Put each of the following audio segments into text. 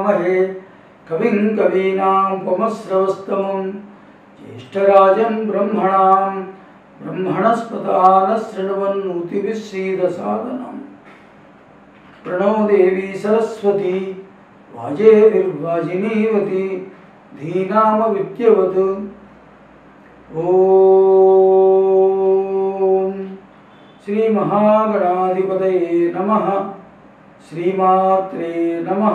उपवीतिनमुरहविष्णुयामहे कविं कवीनां पुमस्रवस्तमं ज्येष्ठराजं ब्रह्मणां ब्रह्मणस्पदान शृण्वन्नूतिविश्रीदसादनम् प्रणो देवी सरस्वती वाजेभिर्वाजिनीवती धीनामविद्यवत् ॐ श्रीमहागणाधिपतये नमः श्रीमात्रे नमः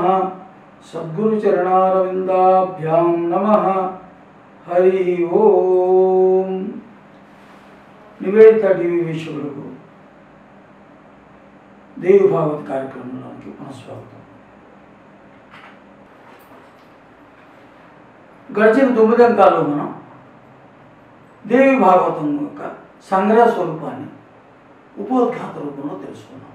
सद्गुरुचरणारविन्दाभ्यां नमः హరి ఓం నివేదిత టీవీ వీక్షకులకు దేవి భాగవత్ కార్యక్రమంలోనికి పునఃస్వాగతం గడిచిన తొమ్మిది అంకాల్లో మనం దేవి భాగవతం యొక్క సంగ్రహ స్వరూపాన్ని ఉపోద్ఘాత రూపంలో తెలుసుకున్నాం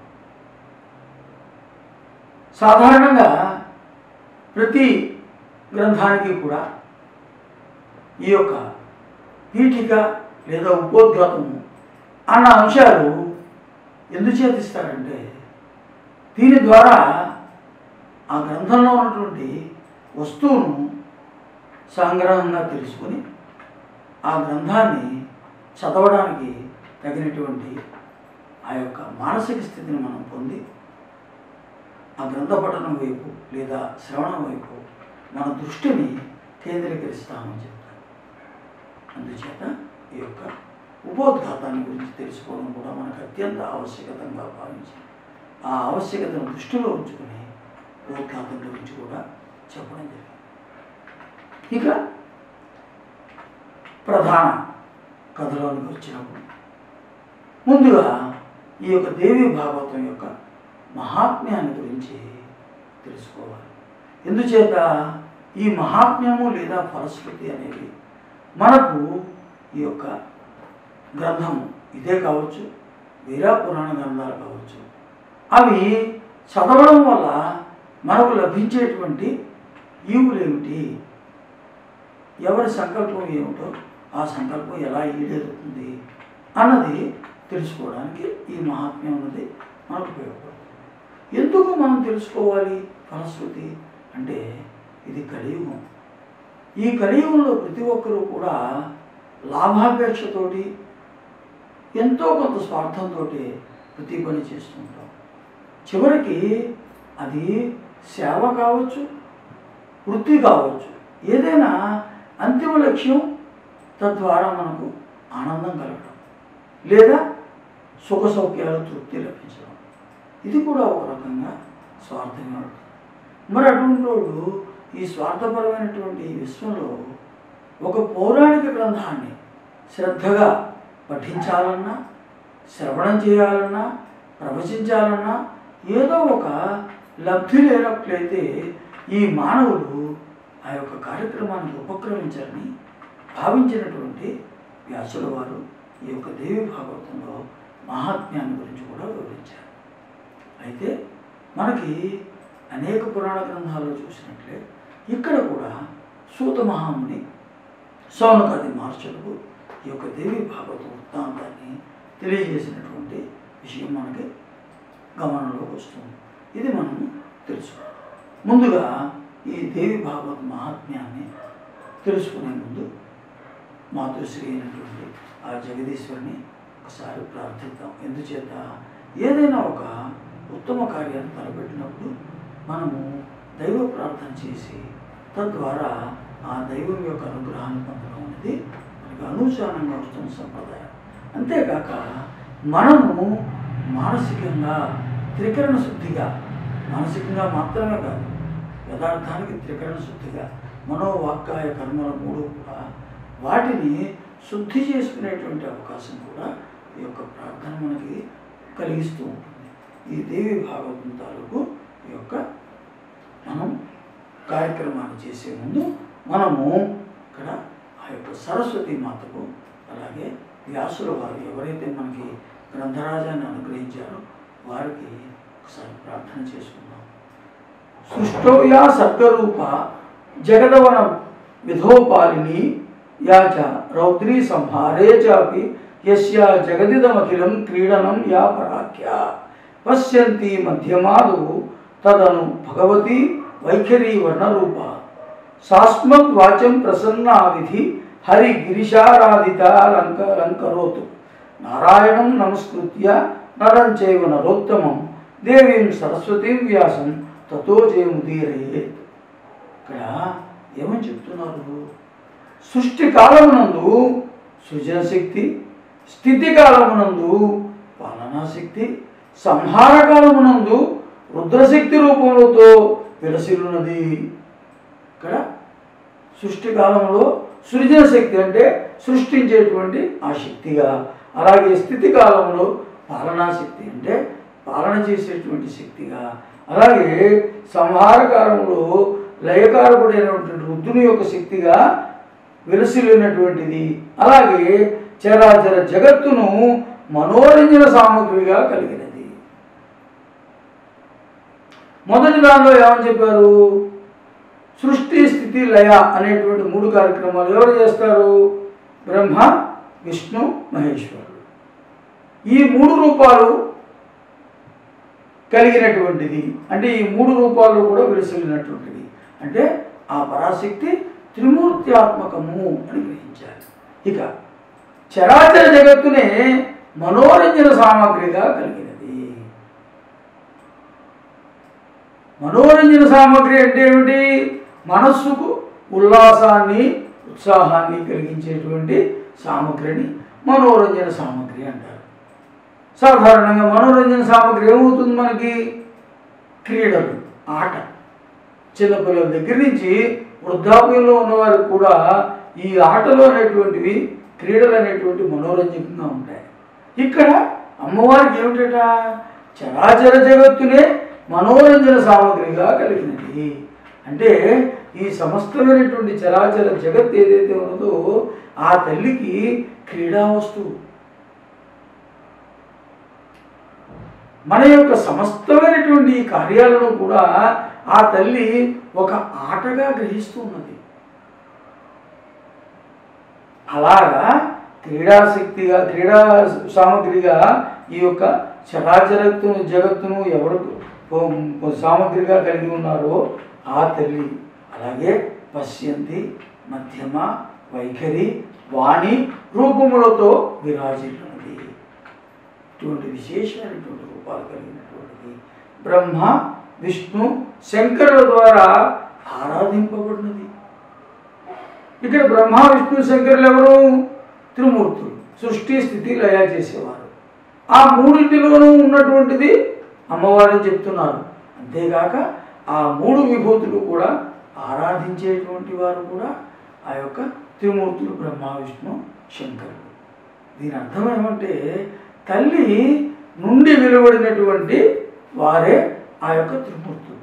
సాధారణంగా ప్రతి గ్రంథానికి కూడా ఈ యొక్క పీఠిక లేదా ఉపోద్ఘాతము అన్న అంశాలు ఎందుచేత ఇస్తారంటే దీని ద్వారా ఆ గ్రంథంలో ఉన్నటువంటి వస్తువును సంగ్రహంగా తెలుసుకుని ఆ గ్రంథాన్ని చదవడానికి తగినటువంటి ఆ యొక్క మానసిక స్థితిని మనం పొంది ఆ గ్రంథ పఠనం వైపు లేదా శ్రవణం వైపు మన దృష్టిని కేంద్రీకరిస్తామని చెప్తారు అందుచేత ఈ యొక్క ఉపోద్ఘాతాన్ని గురించి తెలుసుకోవడం కూడా మనకు అత్యంత ఆవశ్యకతంగా భావించి ఆ ఆవశ్యకతను దృష్టిలో ఉంచుకుని ఉపోద్ఘాతం గురించి కూడా చెప్పడం జరిగింది ఇక ప్రధాన కథలోనికి వచ్చినప్పుడు ముందుగా ఈ యొక్క దేవి భాగవతం యొక్క మహాత్మ్యాన్ని గురించి తెలుసుకోవాలి ఎందుచేత ఈ మహాత్మ్యము లేదా ఫలశ్రుతి అనేవి మనకు ఈ యొక్క గ్రంథము ఇదే కావచ్చు వీరా పురాణ గ్రంథాలు కావచ్చు అవి చదవడం వల్ల మనకు లభించేటువంటి ఈవులేమిటి ఎవరి సంకల్పం ఏమిటో ఆ సంకల్పం ఎలా ఈడేరుతుంది అన్నది తెలుసుకోవడానికి ఈ మహాత్మ్యం అన్నది మనకు ఉపయోగపడుతుంది ఎందుకు మనం తెలుసుకోవాలి ఫలశ్రుతి అంటే ఇది కలియుగం ఈ కలియుగంలో ప్రతి ఒక్కరూ కూడా లాభాపేక్షతోటి ఎంతో కొంత స్వార్థంతో ప్రతి పని చేస్తుంటాం చివరికి అది సేవ కావచ్చు వృత్తి కావచ్చు ఏదైనా అంతిమ లక్ష్యం తద్వారా మనకు ఆనందం కలగడం లేదా సుఖ సౌఖ్యాలు తృప్తి లభించడం ఇది కూడా ఒక రకంగా స్వార్థమే అవుతుంది మరి అటువంటి వాళ్ళు ఈ స్వార్థపరమైనటువంటి ఈ విశ్వంలో ఒక పౌరాణిక గ్రంథాన్ని శ్రద్ధగా పఠించాలన్నా శ్రవణం చేయాలన్నా ప్రవచించాలన్నా ఏదో ఒక లబ్ధి లేనట్లయితే ఈ మానవులు ఆ యొక్క కార్యక్రమానికి ఉపక్రమించాలని భావించినటువంటి వ్యాసుల వారు ఈ యొక్క దేవి భాగవతంలో మహాత్మ్యాన్ని గురించి కూడా వివరించారు అయితే మనకి అనేక పురాణ గ్రంథాల్లో చూసినట్లే ఇక్కడ కూడా సూత మహాముని సౌనకాది మహర్షులకు ఈ యొక్క దేవి భాగవత వృత్తాంతాన్ని తెలియజేసినటువంటి విషయం మనకి గమనంలోకి వస్తుంది ఇది మనం తెలుసుకోవాలి ముందుగా ఈ దేవి భాగవత మహాత్మ్యాన్ని తెలుసుకునే ముందు మాతృశ్రీ అయినటువంటి ఆ జగదీశ్వరిని ఒకసారి ప్రార్థిద్దాం ఎందుచేత ఏదైనా ఒక ఉత్తమ కార్యాన్ని తలపెట్టినప్పుడు మనము దైవ ప్రార్థన చేసి తద్వారా ఆ దైవం యొక్క అనుగ్రహాన్ని పొందడం అనేది మనకి అనుచారంగా వస్తున్న సంప్రదాయం అంతేకాక మనము మానసికంగా త్రికరణ శుద్ధిగా మానసికంగా మాత్రమే కాదు యథార్థానికి త్రికరణ శుద్ధిగా మనోవాక్కాయ కర్మల మూడు కూడా వాటిని శుద్ధి చేసుకునేటువంటి అవకాశం కూడా ఈ యొక్క ప్రార్థన మనకి కలిగిస్తూ ఉంటుంది ఈ దేవి భాగవతం తాలూకు ఈ యొక్క మనం కార్యక్రమాన్ని చేసే ముందు మనము ఇక్కడ ఆ యొక్క సరస్వతి మాతకు అలాగే వ్యాసుల వారు ఎవరైతే మనకి గ్రంథరాజాన్ని అనుగ్రహించారో వారికి ఒకసారి ప్రార్థన చేసుకుందాం సృష్టోయా సర్గరూప జగదవన విధోపాలిని యా చ రౌద్రీ సంహారే చాపి యస్యా జగదిదమఖిలం క్రీడనం యా పరాఖ్య పశ్యంతి మధ్యమాదు తదను భగవతి వైఖరి వర్ణరూప సాస్మత్ వాచం ప్రసన్న విధి హరి గిరిశారాధిత లంక లంకరోతు నారాయణం నమస్కృత్య నరం చైవ నరోత్తమం దేవీం సరస్వతీం వ్యాసం తతో జయముదీరయేత్ ఇక్కడ ఏమని చెప్తున్నారు సృష్టి కాలమునందు సృజన శక్తి స్థితి కాలమునందు పాలనా శక్తి సంహార కాలమునందు రుద్రశక్తి రూపములతో విలసిల్లున్నది ఇక్కడ సృష్టి కాలంలో సృజన శక్తి అంటే సృష్టించేటువంటి ఆ శక్తిగా అలాగే స్థితి కాలంలో పాలనా శక్తి అంటే పాలన చేసేటువంటి శక్తిగా అలాగే సంహార కాలంలో లయకారకుడైనటువంటి రుద్రుని యొక్క శక్తిగా విలసిల్లినటువంటిది అలాగే చరాచర జగత్తును మనోరంజన సామగ్రిగా కలిగినది మొదటి దానిలో ఏమని చెప్పారు సృష్టి స్థితి లయ అనేటువంటి మూడు కార్యక్రమాలు ఎవరు చేస్తారు బ్రహ్మ విష్ణు మహేశ్వరుడు ఈ మూడు రూపాలు కలిగినటువంటిది అంటే ఈ మూడు రూపాల్లో కూడా విలసిల్లినటువంటిది అంటే ఆ పరాశక్తి త్రిమూర్త్యాత్మకము అని గ్రహించాలి ఇక చరాచర జగత్తునే మనోరంజన సామగ్రిగా కలిగినది మనోరంజన సామగ్రి అంటే ఏమిటి మనస్సుకు ఉల్లాసాన్ని ఉత్సాహాన్ని కలిగించేటువంటి సామగ్రిని మనోరంజన సామగ్రి అంటారు సాధారణంగా మనోరంజన సామగ్రి ఏమవుతుంది మనకి క్రీడలు ఆట చిన్నపిల్లల దగ్గర నుంచి వృద్ధాప్యంలో ఉన్నవారికి కూడా ఈ ఆటలు అనేటువంటివి క్రీడలు అనేటువంటి మనోరంజకంగా ఉంటాయి ఇక్కడ అమ్మవారికి ఏమిటట చరాచర జగత్తునే మనోరంజన సామగ్రిగా కలిగినది అంటే ఈ సమస్తమైనటువంటి చరాచర జగత్ ఏదైతే ఉన్నదో ఆ తల్లికి క్రీడా వస్తువు మన యొక్క సమస్తమైనటువంటి ఈ కార్యాలను కూడా ఆ తల్లి ఒక ఆటగా గ్రహిస్తూ ఉన్నది అలాగా క్రీడాశక్తిగా క్రీడా సామగ్రిగా ఈ యొక్క చరాచరత్తును జగత్తును ఎవరు పో- సామగ్రిగా కలిగి ఉన్నారో ఆ తల్లి అలాగే పశ్యంతి మధ్యమ వైఖరి వాణి రూపములతో విరాజిల్లున్నది ఇటువంటి విశేషమైనటువంటి రూపాలు కలిగినటువంటిది బ్రహ్మ విష్ణు శంకరుల ద్వారా ఆరాధింపబడినది ఇక్కడ బ్రహ్మ విష్ణు శంకరులు ఎవరు త్రిమూర్తులు సృష్టి స్థితి లయ చేసేవారు ఆ మూడింటిలోనూ ఉన్నటువంటిది అమ్మవారిని చెప్తున్నారు అంతేగాక ఆ మూడు విభూతులు కూడా ఆరాధించేటువంటి వారు కూడా ఆ యొక్క త్రిమూర్తులు బ్రహ్మ విష్ణు శంకరుడు దీని అర్థం ఏమంటే తల్లి నుండి వెలువడినటువంటి వారే ఆ యొక్క త్రిమూర్తులు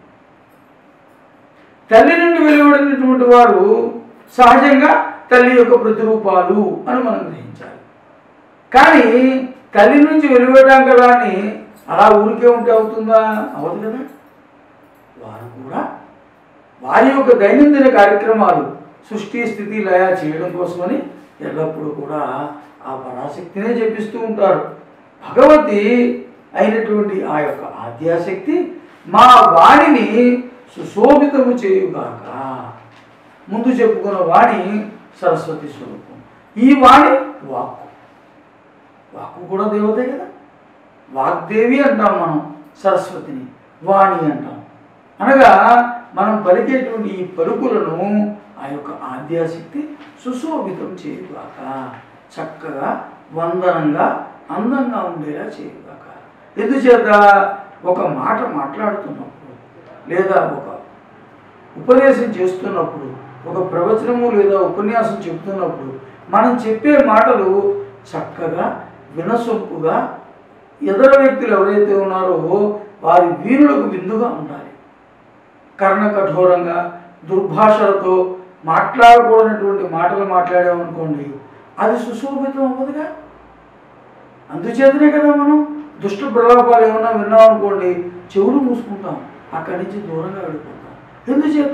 తల్లి నుండి వెలువడినటువంటి వారు సహజంగా తల్లి యొక్క ప్రతిరూపాలు అని మనం గ్రహించాలి కానీ తల్లి నుంచి వెలువడాం కదా అని అలా ఊరికే ఉంటే అవుతుందా అవదు కదా వారు కూడా వారి యొక్క దైనందిన కార్యక్రమాలు సృష్టి స్థితి లయ చేయడం కోసమని ఎల్లప్పుడూ కూడా ఆ పరాశక్తినే జపిస్తూ ఉంటారు భగవతి అయినటువంటి ఆ యొక్క ఆద్యాశక్తి మా వాణిని సుశోభితము చేయుగాక ముందు చెప్పుకున్న వాణి సరస్వతి స్వరూపం ఈ వాణి వాక్కు వాక్కు కూడా దేవతే కదా వాగ్దేవి అంటాం మనం సరస్వతిని వాణి అంటాం అనగా మనం పలికేటువంటి ఈ పలుకులను ఆ యొక్క ఆద్యాశక్తి సుశోభితం చేయుగాక చక్కగా వందనంగా అందంగా ఉండేలా చేయుగాక ఎందుచేత ఒక మాట మాట్లాడుతున్నప్పుడు లేదా ఒక ఉపదేశం చేస్తున్నప్పుడు ఒక ప్రవచనము లేదా ఉపన్యాసం చెప్తున్నప్పుడు మనం చెప్పే మాటలు చక్కగా వినసొంపుగా ఇతర వ్యక్తులు ఎవరైతే ఉన్నారో వారి వీరులకు విందుగా ఉండాలి కర్ణ కఠోరంగా దుర్భాషలతో మాట్లాడకూడనటువంటి మాటలు మాట్లాడామనుకోండి అది సుశోభితం అవ్వదుగా అందుచేతనే కదా మనం దుష్ట ప్రలోభాలు ఏమన్నా విన్నాం అనుకోండి చెవులు మూసుకుంటాం అక్కడి నుంచి దూరంగా వెళ్ళిపోతాం ఎందుచేత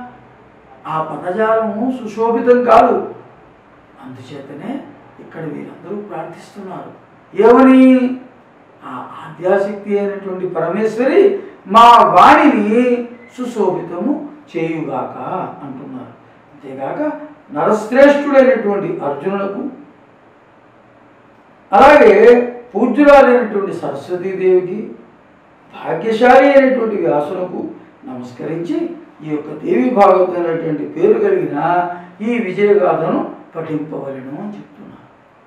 ఆ పదజాలము సుశోభితం కాదు అందుచేతనే ఇక్కడ వీరందరూ ప్రార్థిస్తున్నారు ఏమని ఆ ఆద్యాశక్తి అయినటువంటి పరమేశ్వరి మా వాణిని సుశోభితము చేయుగాక అంటున్నారు అంతేగాక నరశ్రేష్ఠుడైనటువంటి అర్జునులకు అలాగే పూజ్యురాలైనటువంటి సరస్వతీదేవికి భాగ్యశాలి అయినటువంటి వ్యాసులకు నమస్కరించి ఈ యొక్క దేవి భాగవతం అనేటువంటి పేరు కలిగిన ఈ విజయగాథను పఠింపవలను అని చెప్తున్నారు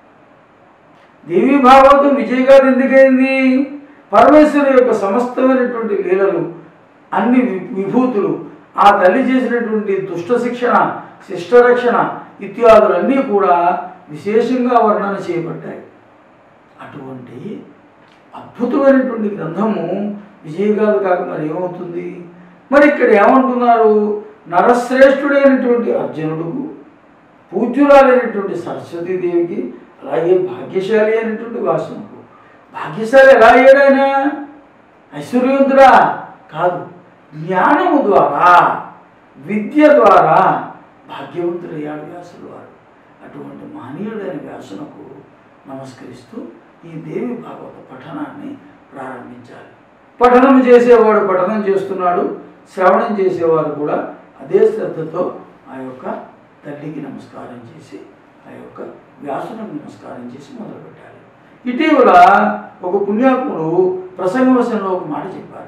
దేవి భాగవతం విజయగాథ ఎందుకైంది పరమేశ్వరు యొక్క సమస్తమైనటువంటి లీలలు అన్ని వి- విభూతులు ఆ తల్లి చేసినటువంటి దుష్ట శిక్షణ శిష్టరక్షణ ఇత్యాదులన్నీ కూడా విశేషంగా వర్ణన చేయబడ్డాయి అటువంటి అద్భుతమైనటువంటి గ్రంథము విజయగాథ కాక మరి ఏమవుతుంది మరి ఇక్కడ ఏమంటున్నారు నరశ్రేష్ఠుడైనటువంటి అర్జునుడుకు పూజ్యురాలైనటువంటి సరస్వతీదేవికి అలాగే భాగ్యశాలి అయినటువంటి వాసునకు భాగ్యశాలి ఎలా అయ్యాడైనా ఐశ్వర్యవంతుడా కాదు జ్ఞానము ద్వారా విద్య ద్వారా భాగ్యవంతుడయ్యాడు వ్యాసుడు వారు అటువంటి మహనీయుడైన వ్యాసునకు నమస్కరిస్తూ ఈ దేవి భాగవత పఠనాన్ని ప్రారంభించాలి పఠనం చేసేవాడు పఠనం చేస్తున్నాడు శ్రవణం చేసేవారు కూడా అదే శ్రద్ధతో ఆ యొక్క తల్లికి నమస్కారం చేసి ఆ యొక్క వ్యాసునికి నమస్కారం చేసి మొదలుపెట్టాలి ఇటీవల ఒక పుణ్యాత్ముడు ప్రసంగవశంలో ఒక మాట చెప్పారు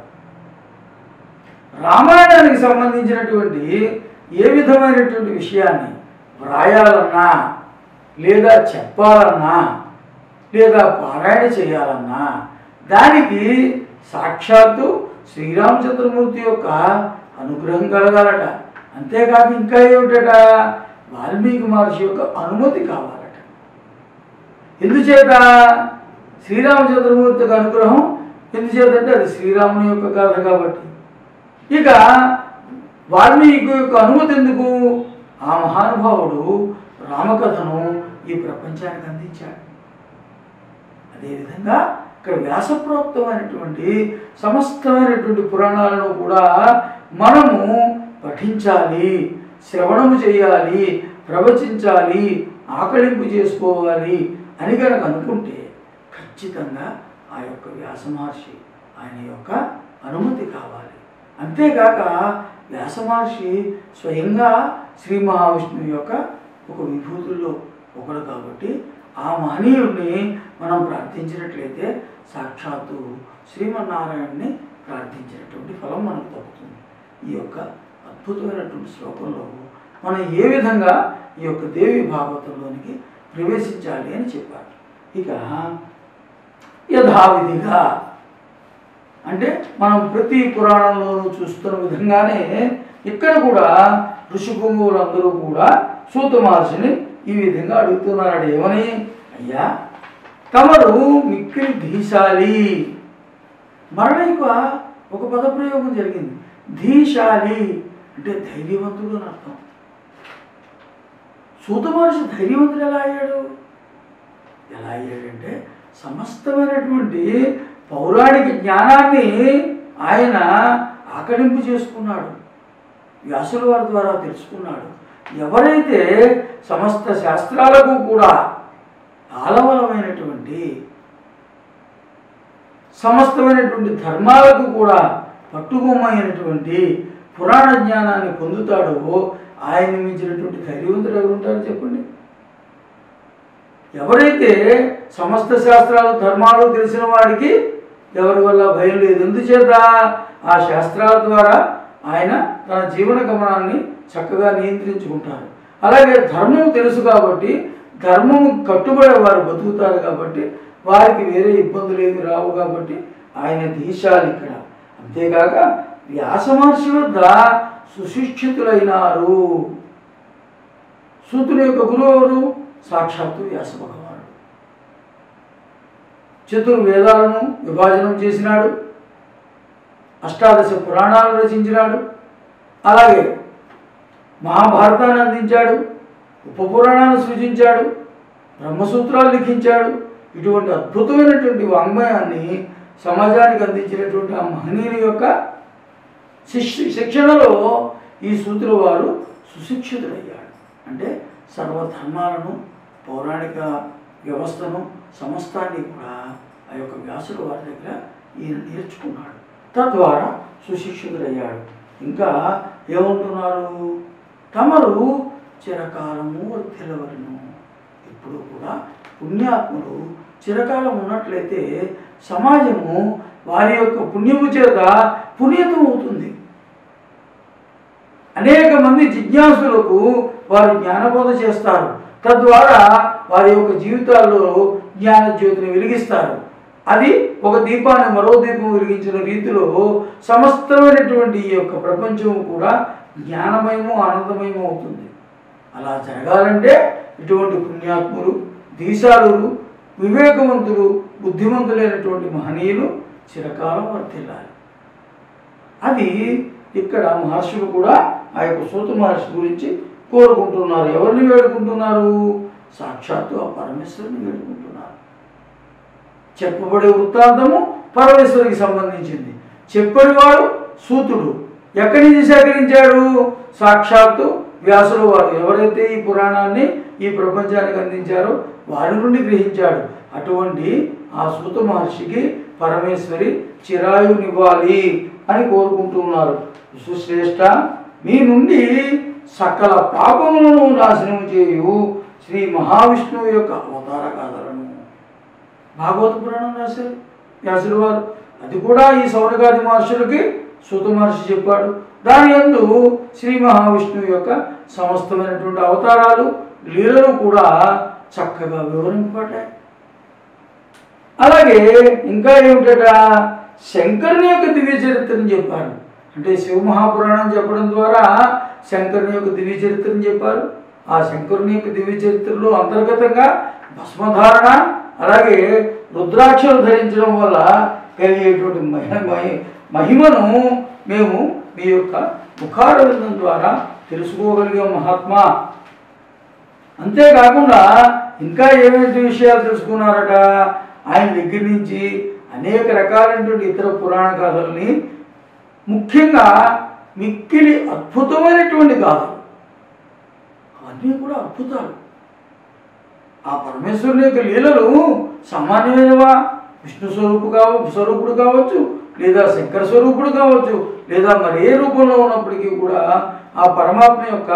రామాయణానికి సంబంధించినటువంటి ఏ విధమైనటువంటి విషయాన్ని వ్రాయాలన్నా లేదా చెప్పాలన్నా లేదా పారాయణ చేయాలన్నా దానికి సాక్షాత్తు శ్రీరామచంద్రమూర్తి యొక్క అనుగ్రహం కలగాలట అంతేకాక ఇంకా ఏమిటట వాల్మీకి మహర్షి యొక్క అనుమతి కావాలట ఎందుచేత శ్రీరామచంద్రమూర్తి యొక్క అనుగ్రహం ఎందుచేతంటే అది శ్రీరాముని యొక్క కథ కాబట్టి ఇక వాల్మీకి యొక్క అనుమతి ఎందుకు ఆ మహానుభావుడు రామకథను ఈ ప్రపంచానికి అందించాడు అదేవిధంగా ఇక్కడ వ్యాసప్రోక్తమైనటువంటి సమస్తమైనటువంటి పురాణాలను కూడా మనము పఠించాలి శ్రవణము చేయాలి ప్రవచించాలి ఆకలింపు చేసుకోవాలి అని కనుక అనుకుంటే ఖచ్చితంగా ఆ యొక్క వ్యాస మహర్షి ఆయన యొక్క అనుమతి కావాలి అంతేగాక వ్యాస మహర్షి స్వయంగా శ్రీ మహావిష్ణువు యొక్క ఒక విభూతుల్లో ఒకడు కాబట్టి ఆ మహనీయుడిని మనం ప్రార్థించినట్లయితే సాక్షాత్తు శ్రీమన్నారాయణని ప్రార్థించినటువంటి ఫలం మనకు దక్కుతుంది ఈ యొక్క అద్భుతమైనటువంటి శ్లోకంలో మనం ఏ విధంగా ఈ యొక్క దేవి భాగవతంలోనికి ప్రవేశించాలి అని చెప్పారు ఇక యథావిధిగా అంటే మనం ప్రతి పురాణంలోనూ చూస్తున్న విధంగానే ఇక్కడ కూడా ఋషిపుంగులందరూ కూడా సూత మహర్షిని ఈ విధంగా అడుగుతున్నాడు ఏమని అయ్యా తమరు మిక్కిలి ధీశాలి మరణ ఇక ఒక పదప్రయోగం జరిగింది ధీశాలి అంటే ధైర్యవంతుడు అని అర్థం సూత మహర్షి ధైర్యవంతుడు ఎలా అయ్యాడు ఎలా అయ్యాడంటే సమస్తమైనటువంటి పౌరాణిక జ్ఞానాన్ని ఆయన ఆకలింపు చేసుకున్నాడు వ్యాసుల వారి ద్వారా తెలుసుకున్నాడు ఎవరైతే సమస్త శాస్త్రాలకు కూడా ఆలవలమైనటువంటి సమస్తమైనటువంటి ధర్మాలకు కూడా పట్టుబొమ్మైనటువంటి పురాణ జ్ఞానాన్ని పొందుతాడో ఆయన మించినటువంటి ధైర్యవంతుడు ఎవరు ఉంటారో చెప్పండి ఎవరైతే సమస్త శాస్త్రాలు ధర్మాలు తెలిసిన వాడికి ఎవరి వల్ల భయం లేదు ఎందుచేత ఆ శాస్త్రాల ద్వారా ఆయన తన జీవన గమనాన్ని చక్కగా నియంత్రించుకుంటారు అలాగే ధర్మం తెలుసు కాబట్టి ధర్మం కట్టుబడే వారు బతుకుతారు కాబట్టి వారికి వేరే ఇబ్బందులు ఏమి రావు కాబట్టి ఆయన దీశాలు ఇక్కడ అంతేకాక వ్యాస మహర్షి వద్ద సుశిక్షితులైనారు సూతుని యొక్క గురువు ఎవరు సాక్షాత్తు వ్యాస భగవానుడు చతుర్వేదాలను విభాజనం చేసినాడు అష్టాదశ పురాణాలు రచించినాడు అలాగే మహాభారతాన్ని అందించాడు ఉపపురాణాన్ని సృజించాడు బ్రహ్మసూత్రాలు లిఖించాడు ఇటువంటి అద్భుతమైనటువంటి వాంగ్మయాన్ని సమాజానికి అందించినటువంటి ఆ మహనీయుని యొక్క శిక్ష శిక్షణలో ఈ సూత్రుల వారు సుశిక్షితుడయ్యాడు అంటే సర్వధర్మాలను పౌరాణిక వ్యవస్థను సమస్తాన్ని కూడా ఆ యొక్క వ్యాసుల వారి దగ్గర ఈయన నేర్చుకున్నాడు తద్వారా సుశిక్షితుడయ్యాడు ఇంకా ఏమంటున్నారు తమరు చిరకాలము వర్ధిల్లవలను ఇప్పుడు కూడా పుణ్యాత్ములు చిరకాలం ఉన్నట్లయితే సమాజము వారి యొక్క పుణ్యము చేత పునీతం అవుతుంది అనేక మంది జిజ్ఞాసులకు వారు జ్ఞానబోధ చేస్తారు తద్వారా వారి యొక్క జీవితాల్లో జ్ఞాన జ్యోతిని వెలిగిస్తారు అది ఒక దీపాన్ని మరో దీపం వెలిగించిన రీతిలో సమస్తమైనటువంటి ఈ యొక్క ప్రపంచం కూడా జ్ఞానమయము ఆనందమయము అవుతుంది అలా జరగాలంటే ఇటువంటి పుణ్యాత్ములు దీశాలురు వివేకవంతులు బుద్ధిమంతులైనటువంటి మహనీయులు చిరకాలం వర్తిల్లాలి అది ఇక్కడ మహర్షులు కూడా ఆ యొక్క సూత మహర్షి గురించి కోరుకుంటున్నారు ఎవరిని వేడుకుంటున్నారు సాక్షాత్తు ఆ పరమేశ్వరుని వేడుకుంటున్నారు చెప్పబడే వృత్తాంతము పరమేశ్వరికి సంబంధించింది చెప్పేవాడు సూతుడు ఎక్కడి నుంచి సేకరించాడు సాక్షాత్తు వ్యాసులు వారు ఎవరైతే ఈ పురాణాన్ని ఈ ప్రపంచానికి అందించారో వారి నుండి గ్రహించాడు అటువంటి ఆ సూత మహర్షికి పరమేశ్వరి చిరాయునివ్వాలి అని కోరుకుంటున్నారు సుశ్రేష్ట మీ నుండి సకల పాపములను నాశనం చేయు శ్రీ మహావిష్ణువు యొక్క అవతార కాదలను భాగవత పురాణం రాశారు వ్యాసులు వారు అది కూడా ఈ సౌనకాది మహర్షులకి సూత మహర్షి చెప్పాడు దాని యందు శ్రీ మహావిష్ణువు యొక్క సమస్తమైనటువంటి అవతారాలు లీలలు కూడా చక్కగా వివరింపబడ్డాయి అలాగే ఇంకా ఏమిటట శంకరుని యొక్క దివ్య చరిత్రను చెప్పారు అంటే శివమహాపురాణం చెప్పడం ద్వారా శంకరుని యొక్క దివ్య చరిత్రను చెప్పారు ఆ శంకరుని యొక్క దివ్య చరిత్రలో అంతర్గతంగా భస్మధారణ అలాగే రుద్రాక్షలు ధరించడం వల్ల కలిగేటువంటి మహి మహి- మహిమను మేము మీ యొక్క ముఖారవిందం ద్వారా తెలుసుకోగలిగాం మహాత్మా అంతేకాకుండా ఇంకా ఏమేంటి విషయాలు తెలుసుకున్నారట ఆయన దగ్గర నుంచి అనేక రకాలైనటువంటి ఇతర పురాణ గాథల్ని ముఖ్యంగా మిక్కిలి అద్భుతమైనటువంటి గాథలు అవన్నీ కూడా అద్భుతాలు ఆ పరమేశ్వరుని యొక్క లీలలు సామాన్యమైనవా విష్ణు స్వరూపు కావ స్వరూపుడు కావచ్చు లేదా శంకర స్వరూపుడు కావచ్చు లేదా మరి ఏ రూపంలో ఉన్నప్పటికీ కూడా ఆ పరమాత్మ యొక్క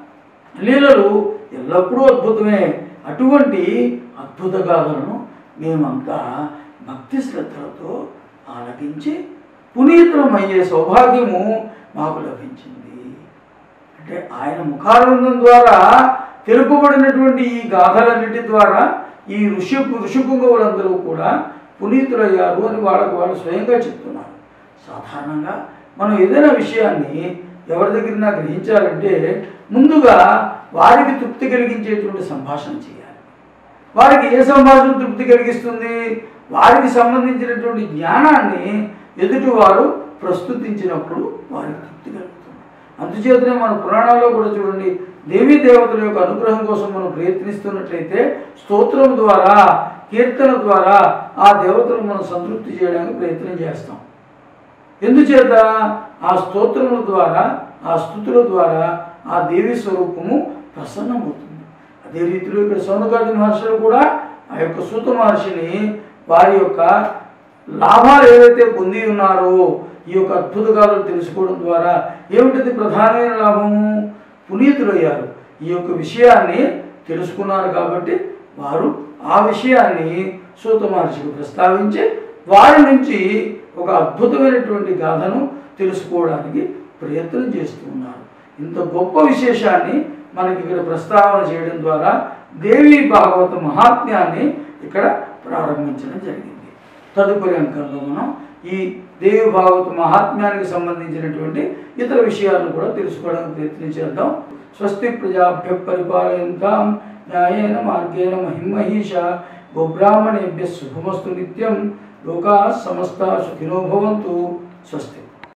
లీలలు ఎల్లప్పుడూ అద్భుతమే అటువంటి అద్భుత గాథలను మేమంతా భక్తి శ్రద్ధలతో ఆలకించి పునీతులమయ్యే సౌభాగ్యము మాకు లభించింది అంటే ఆయన ముఖానందం ద్వారా తెలుపబడినటువంటి ఈ గాథలన్నిటి ద్వారా ఈ ఋషి ఋషిపుంగవులందరూ కూడా పునీతులయ్యారు అని వాళ్ళకు వాళ్ళు స్వయంగా చెప్తున్నారు సాధారణంగా మనం ఏదైనా విషయాన్ని ఎవరి దగ్గర గ్రహించాలంటే ముందుగా వారికి తృప్తి కలిగించేటువంటి సంభాషణ చేయాలి వారికి ఏ సంభాషణ తృప్తి కలిగిస్తుంది వారికి సంబంధించినటువంటి జ్ఞానాన్ని ఎదుటివారు ప్రస్తుతించినప్పుడు వారికి తృప్తి కలుగుతుంది అందుచేతనే మన పురాణాల్లో కూడా చూడండి దేవీ దేవతల యొక్క అనుగ్రహం కోసం మనం ప్రయత్నిస్తున్నట్లయితే స్తోత్రం ద్వారా కీర్తన ద్వారా ఆ దేవతలను మనం సంతృప్తి చేయడానికి ప్రయత్నం చేస్తాం ఎందుచేత ఆ స్తోత్రముల ద్వారా ఆ స్థుతుల ద్వారా ఆ దేవి స్వరూపము ప్రసన్నమవుతుంది అదే రీతిలో ఇక్కడ సౌనకాది మహర్షులు కూడా ఆ యొక్క సూత మహర్షిని వారి యొక్క లాభాలు ఏవైతే పొంది ఉన్నారో ఈ యొక్క అద్భుత గాథలు తెలుసుకోవడం ద్వారా ఏమిటిది ప్రధానమైన లాభము పునీతులయ్యారు ఈ యొక్క విషయాన్ని తెలుసుకున్నారు కాబట్టి వారు ఆ విషయాన్ని సూత మహర్షికి ప్రస్తావించి వారి నుంచి ఒక అద్భుతమైనటువంటి గాథను తెలుసుకోవడానికి ప్రయత్నం చేస్తూ ఉన్నారు ఇంత గొప్ప విశేషాన్ని మనకి ఇక్కడ ప్రస్తావన చేయడం ద్వారా దేవి భాగవత మహాత్మ్యాన్ని ఇక్కడ ప్రారంభించడం జరిగింది తదుపరి అంకంలో మనం ఈ దేవి భాగవత మహాత్మ్యానికి సంబంధించినటువంటి ఇతర విషయాలను కూడా తెలుసుకోవడానికి ప్రయత్నం చేద్దాం స్వస్తి ప్రజాభ్య పరిపాలయంతాం న్యాయేన మార్గేణ మహిమహీష గోబ్రాహ్మణేభ్య శుభమస్తు నిత్యం లోకా సమస్త సుఖినో భవంతు స్వస్తి